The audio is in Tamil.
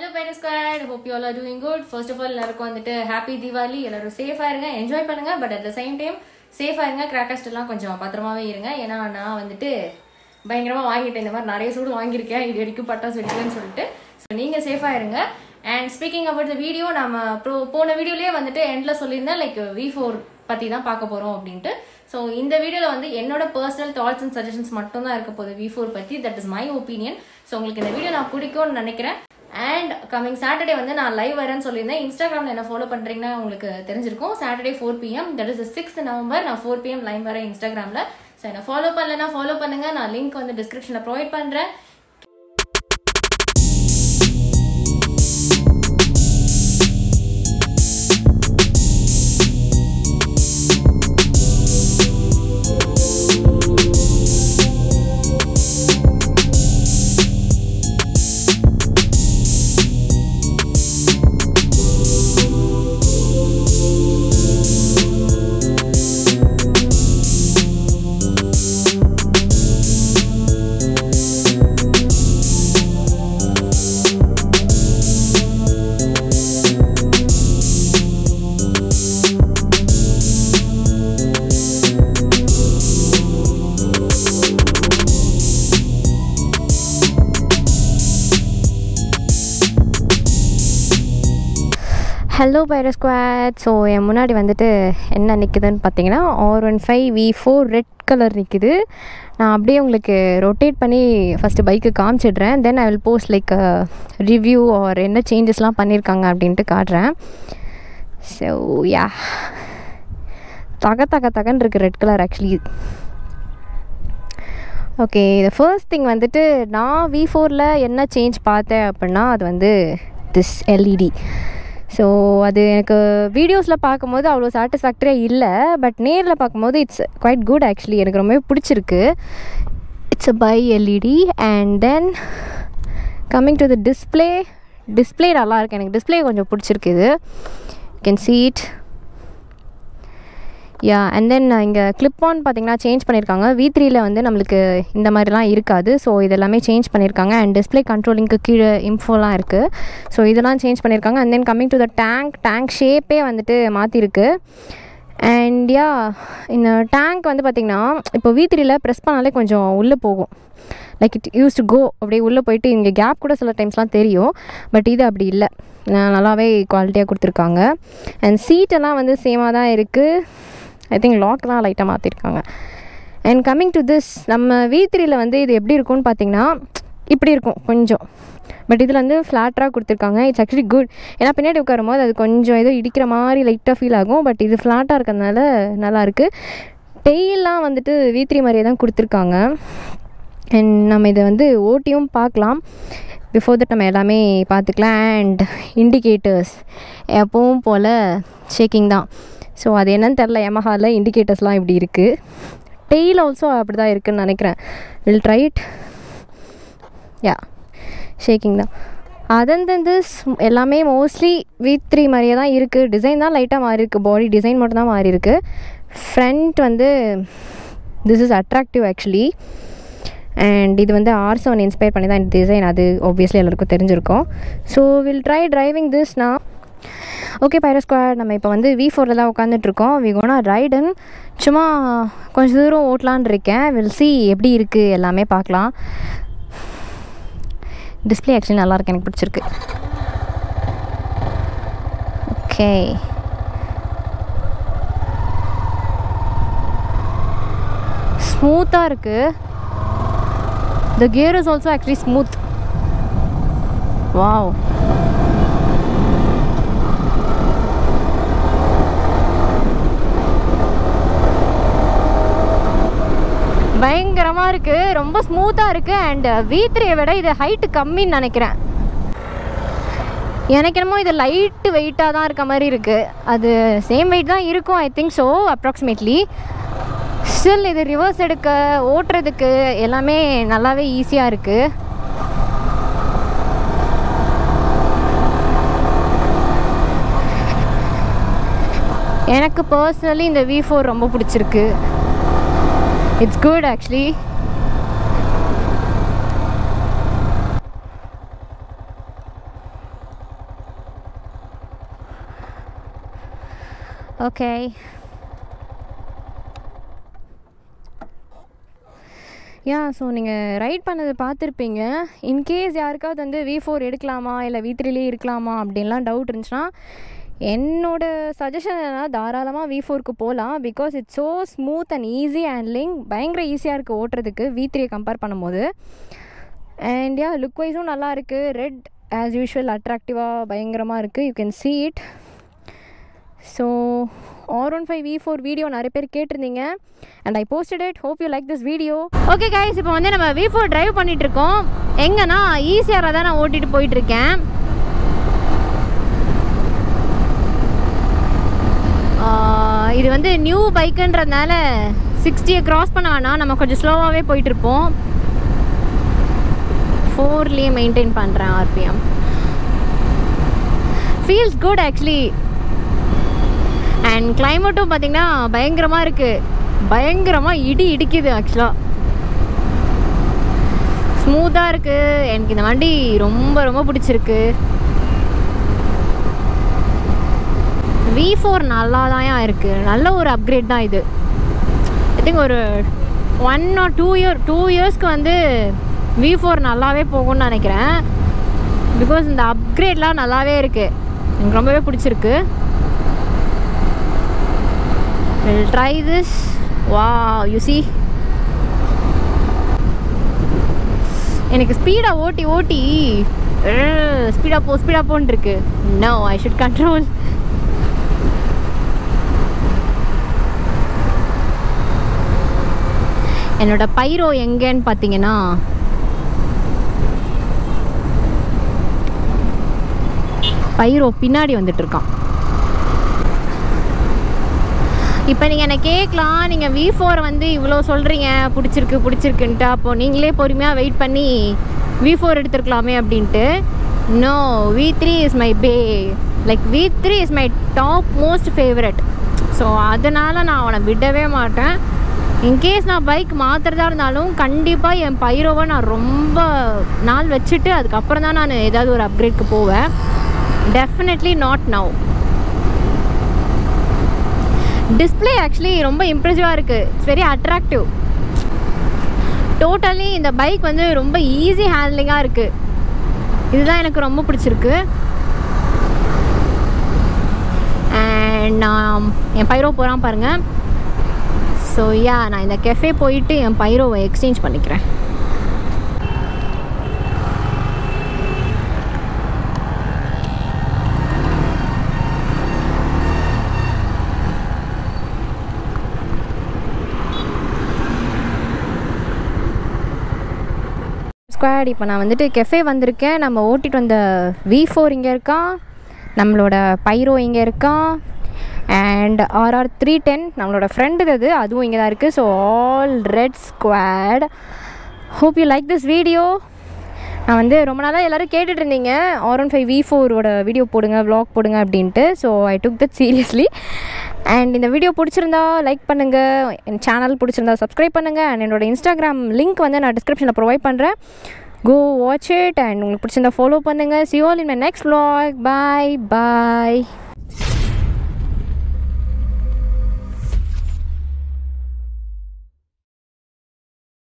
hello parent squad hope you all are doing good first of all எல்லாருக்கும் வந்துட்டு ஹாப்பி தீபாவளி எல்லாரும் சேஃபாக இருங்க என்ஜாய் பண்ணுங்க but at the same time சேஃபாக இருங்க கிராக்கர்ஸ் எல்லாம் கொஞ்சம் பத்திரமாவே இருங்க ஏன்னா நான் வந்துட்டு பயங்கரமாக வாங்கிட்டேன் இந்த மாதிரி நிறைய சூடு வாங்கியிருக்கேன் இது வரைக்கும் பட்டாசு வெடிக்கலன்னு சொல்லிட்டு ஸோ நீங்கள் சேஃபாக இருங்க and speaking about the video நம்ம ப்ரோ போன வீடியோலேயே வந்துட்டு எண்டில் சொல்லியிருந்தேன் லைக் வி ஃபோர் பற்றி தான் பார்க்க போகிறோம் அப்படின்ட்டு ஸோ இந்த வீடியோவில் வந்து என்னோட பர்சனல் தாட்ஸ் அண்ட் சஜஷன்ஸ் மட்டும் தான் இருக்க போகுது வி ஃபோர் பற்றி that is my opinion so உங்களுக்கு இந்த வீடியோ நான் பிடிக்கும்னு நினைக்கிறேன் அண்ட் கமிங் சாட்டர்டே வந்து நான் லைவ் வரேன்னு சொல்லியிருந்தேன் இன்ஸ்டாகிராமில் என்ன ஃபாலோ பண்ணுறீங்கன்னா உங்களுக்கு தெரிஞ்சிருக்கும் Saturday four PM that is sixth November நான் ஃபோர் பிஎம் லைவ் வரேன் இன்ஸ்டாகிராமில் ஸோ என்ன ஃபாலோ பண்ணலன்னா ஃபாலோ பண்ணுங்க நான் லிங்க் வந்து டிஸ்கிரிப்ஷனில் ப்ரொவைட் பண்ணுறேன் ஹலோ பைரோ ஸ்குவாட் ஸோ என் முன்னாடி வந்துட்டு என்ன நிற்குதுன்னு பார்த்தீங்கன்னா R one five V four red colour நிற்குது நான் அப்படியே உங்களுக்கு ரொட்டேட் பண்ணி ஃபஸ்ட்டு பைக்கு காமிச்சிடுறேன் then I will post like review R என்ன சேஞ்சஸ்லாம் பண்ணியிருக்காங்க அப்படின்ட்டு காட்டுறேன் ஸோ யா தக தக தகன்னு இருக்குது ரெட் கலர் ஆக்சுவலி ஓகே இந்த ஃபர்ஸ்ட் திங் வந்துட்டு நான் வி ஃபோரில் என்ன சேஞ்ச் பார்த்தேன் அப்படின்னா அது வந்து திஸ் எல்இடி ஸோ அது எனக்கு வீடியோஸில் பார்க்கும்போது அவ்வளோ சாட்டிஸ்ஃபேக்டரியாக இல்லை பட் நேரில் பார்க்கும்போது இட்ஸ் குவைட் குட் ஆக்சுவலி எனக்கு ரொம்பவே பிடிச்சிருக்கு it's a by LED and then coming to the display display நல்லா இருக்கு எனக்கு டிஸ்பிளே கொஞ்சம் பிடிச்சிருக்கு இது can seat yeah and then இங்கே கிளிப் ஆன் பார்த்தீங்கன்னா சேஞ்ச் பண்ணியிருக்காங்க வி த்ரீயில் வந்து நம்மளுக்கு இந்த மாதிரிலாம் இருக்காது ஸோ இதெல்லாமே சேஞ்ச் பண்ணியிருக்காங்க அண்ட் டிஸ்பிளே கண்ட்ரோலிங்க்கு கீழே இன்ஃபோலாம் இருக்குது ஸோ இதெல்லாம் சேஞ்ச் பண்ணியிருக்காங்க and then coming to the tank tank ஷேப்பே வந்துட்டு மாற்றிருக்கு அண்ட் யா இந்த டேங்க் வந்து பார்த்திங்கன்னா இப்போ வி த்ரீயில் ப்ரெஸ் பண்ணாலே கொஞ்சம் உள்ளே போகும் like it use to go அப்படியே உள்ளே போயிட்டு இங்கே கேப் கூட சில டைம்ஸ்லாம் தெரியும் பட் இது அப்படி இல்லை நல்லாவே குவாலிட்டியாக கொடுத்துருக்காங்க அண்ட் சீட்டெல்லாம் வந்து சேமாக தான் இருக்குது ஐ திங்க் லாக்லாம் லைட்டாக மாற்றிருக்காங்க அண்ட் கம்மிங் டு திஸ் நம்ம வி த்ரீயில் வந்து இது எப்படி இருக்கும்னு பார்த்தீங்கன்னா இப்படி இருக்கும் கொஞ்சம் பட் இதில் வந்து ஃப்ளாட்டாக கொடுத்துருக்காங்க இட்ஸ் ஆக்சுவலி குட் ஏன்னா பின்னாடி உட்காரும்போது அது கொஞ்சம் ஏதோ இடிக்கிற மாதிரி லைட்டாக ஃபீல் ஆகும் பட் இது ஃப்ளாட்டாக இருக்கிறதுனால நல்லாயிருக்கு டெய்லாம் வந்துட்டு வி த்ரீ மாதிரியே தான் கொடுத்துருக்காங்க அண்ட் நம்ம இதை வந்து ஓட்டியும் பார்க்கலாம் பிஃபோர் தட் நம்ம எல்லாமே பார்த்துக்கலாம் அண்ட் இண்டிகேட்டர்ஸ் எப்பவும் போல் ஷேக்கிங் தான் ஸோ அது என்னன்னு தெரில எமஹாவில் இண்டிகேட்டர்ஸ்லாம் இப்படி இருக்குது டெய்ல் ஆல்சோ அப்படி தான் இருக்குதுன்னு நினைக்கிறேன் வில் ட்ரைட் யா ஷேக்கிங் தான் அதன் தன் திஸ் எல்லாமே மோஸ்ட்லி வி த்ரீ மாதிரியே தான் இருக்குது டிசைன் தான் லைட்டாக மாறி இருக்குது பாடி டிசைன் மட்டும் தான் மாறி இருக்குது ஃப்ரண்ட் வந்து this is attractive actually and இது வந்து ஆர் செவன் இன்ஸ்பயர் பண்ணி தான் இந்த டிசைன் அது ஆப்வியஸ்லி எல்லாருக்கும் தெரிஞ்சிருக்கும் so will try driving this நான் ஓகே பைரோ ஸ்குவாட் நம்ம இப்போ வந்து வி ஃபோரில் தான் உட்காந்துட்ருக்கோம் வி கோனா ரைடன் சும்மா கொஞ்சம் தூரம் ஓட்டலான் இருக்கேன் வில் சி எப்படி இருக்குது எல்லாமே பார்க்கலாம் டிஸ்பிளே ஆக்சுவலி நல்லாயிருக்கு எனக்கு பிடிச்சிருக்கு ஓகே ஸ்மூத்தாக இருக்குது the gear is also actually smooth wow பயங்கரமாக இருக்குது ரொம்ப ஸ்மூத்தாக இருக்குது அண்ட் வி த்ரீயை விட இது ஹைட்டு கம்மின்னு நினைக்கிறேன் எனக்கு என்னமோ இது லைட்டு வெயிட்டாக தான் இருக்க மாதிரி இருக்குது அது சேம் வெயிட் தான் இருக்கும் I think so approximately still இது ரிவர்ஸ் எடுக்க ஓட்டுறதுக்கு எல்லாமே நல்லாவே ஈஸியாக இருக்குது எனக்கு பர்சனலி இந்த வி ஃபோர் ரொம்ப பிடிச்சிருக்கு it's good actually okay yeah so நீங்கள் ரைட் பண்ணதை பார்த்துருப்பீங்க இன்கேஸ் யாருக்காவது வந்து வி ஃபோர் எடுக்கலாமா இல்லை வி த்ரீலே இருக்கலாமா அப்படின்லாம் டவுட் இருந்துச்சுன்னா என்னோட சஜஷன் என்னன்னா தாராளமாக வி ஃபோருக்கு போகலாம் because it's so smooth and easy handling பயங்கர ஈஸியாக இருக்குது ஓட்டுறதுக்கு வி த்ரீயை கம்பேர் பண்ணும்போது அண்ட் யா லுக் வைஸும் நல்லா இருக்குது ரெட் ஆஸ் யூஷுவல் அட்ராக்டிவாக பயங்கரமாக இருக்குது you can see it so R one five V four video நிறைய பேர் கேட்டிருந்தீங்க and I posted it hope you like this video okay guys இப்போ வந்து நம்ம வி ஃபோர் ட்ரைவ் பண்ணிட்டு இருக்கோம் எங்கன்னா ஈஸியாக தான் நான் ஓட்டிட்டு போயிட்டு இருக்கேன் ஆஹ் இது வந்து நியூ பைக்குன்றதுனால சிக்ஸ்டியை கிராஸ் பண்ண வேணாம் நம்ம கொஞ்சம் ஸ்லோவாகவே போயிட்டுருப்போம் ஃபோர்லேயே மெயின்டைன் பண்ணுறேன் RPM feels good actually and கிளைமேட்டும் பார்த்தீங்கன்னா பயங்கரமாக இருக்குது பயங்கரமாக இடி இடிக்குது ஆக்சுவலாக ஸ்மூத்தாக இருக்குது எனக்கு இந்த வண்டி ரொம்ப ரொம்ப பிடிச்சிருக்கு வி ஃபோர் நல்லா தான் இருக்குது நல்ல ஒரு அப்கிரேட் தான் இது ஐ திங்க் ஒரு one or two year two இயர்ஸ்க்கு வந்து வி ஃபோர் நல்லாவே போகும்னு நினைக்கிறேன் பிகாஸ் இந்த அப்கிரேட்லாம் நல்லாவே இருக்குது எனக்கு ரொம்பவே பிடிச்சிருக்கு வில் ட்ரை திஸ் வா யூ see எனக்கு ஸ்பீடாக ஓட்டி ஓட்டி ஸ்பீடாக போ ஸ்பீடாக போன்னு இருக்கு நோ ஐ ஷுட் கண்ட்ரோல் என்னோட பைரோ எங்கேன்னு பார்த்தீங்கன்னா பைரோ பின்னாடி வந்துட்டு இருக்கான் இப்போ நீங்கள் என்ன கேட்கலாம் நீங்கள் வி ஃபோர் வந்து இவ்வளோ சொல்கிறீங்க பிடிச்சிருக்கு பிடிச்சிருக்குன்ட்டு அப்போது நீங்களே பொறுமையாக வெயிட் பண்ணி வி ஃபோர் எடுத்துருக்கலாமே அப்படின்ட்டு no V three is my bae like V three is my top most favourite so அதனால் நான் அவனை விடவே மாட்டேன் இன்கேஸ் நான் பைக் மாற்றுறதா இருந்தாலும் கண்டிப்பாக என் பைரோவை நான் ரொம்ப நாள் வச்சுட்டு அதுக்கப்புறம் தான் நான் ஏதாவது ஒரு அப்கிரேட்க்கு போவேன் definitely not now display actually ரொம்ப இம்ப்ரெசிவாக இருக்குது இட்ஸ் வெரி அட்ராக்டிவ் டோட்டலி இந்த பைக் வந்து ரொம்ப ஈஸி ஹேண்ட்லிங்காக இருக்குது இதுதான் எனக்கு ரொம்ப பிடிச்சிருக்கு அண்ட் நான் என் பைரோ போகிறான் பாருங்கள் ஸோ யா நான் இந்த கெஃபே போயிட்டு என் பைரோவை எக்ஸ்சேஞ்ச் பண்ணிக்கிறேன் ஸ்குவாட் இப்போ நான் வந்துட்டு கெஃபே வந்திருக்கேன் நம்ம ஓட்டிட்டு வந்த வி ஃபோர் இங்கே இருக்கான் நம்மளோட பைரோ இங்கே இருக்கான் அண்ட் ஆர்ஆர் த்ரீ டென் நம்மளோட ஃப்ரெண்டு அது அதுவும் இங்கே தான் இருக்குது so all red squad hope you like this video நான் வந்து ரொம்ப நாளாக எல்லோரும் கேட்டுட்டு இருந்தீங்க ஆர் ஒன் ஃபைவ் வி ஃபோரோட வீடியோ போடுங்க vlog போடுங்க அப்படின்ட்டு so I took that seriously and இந்த வீடியோ பிடிச்சிருந்தா லைக் பண்ணுங்கள் என் சேனல் பிடிச்சிருந்தா சப்ஸ்கிரைப் பண்ணுங்கள் அண்ட் என்னோட இன்ஸ்டாகிராம் லிங்க் வந்து நான் டிஸ்கிரிப்ஷனில் ப்ரொவைட் பண்ணுறேன் கோ வாட்ச் இட் அண்ட் உங்களுக்கு பிடிச்சிருந்தா ஃபாலோ பண்ணுங்கள் see all in my next vlog bye bye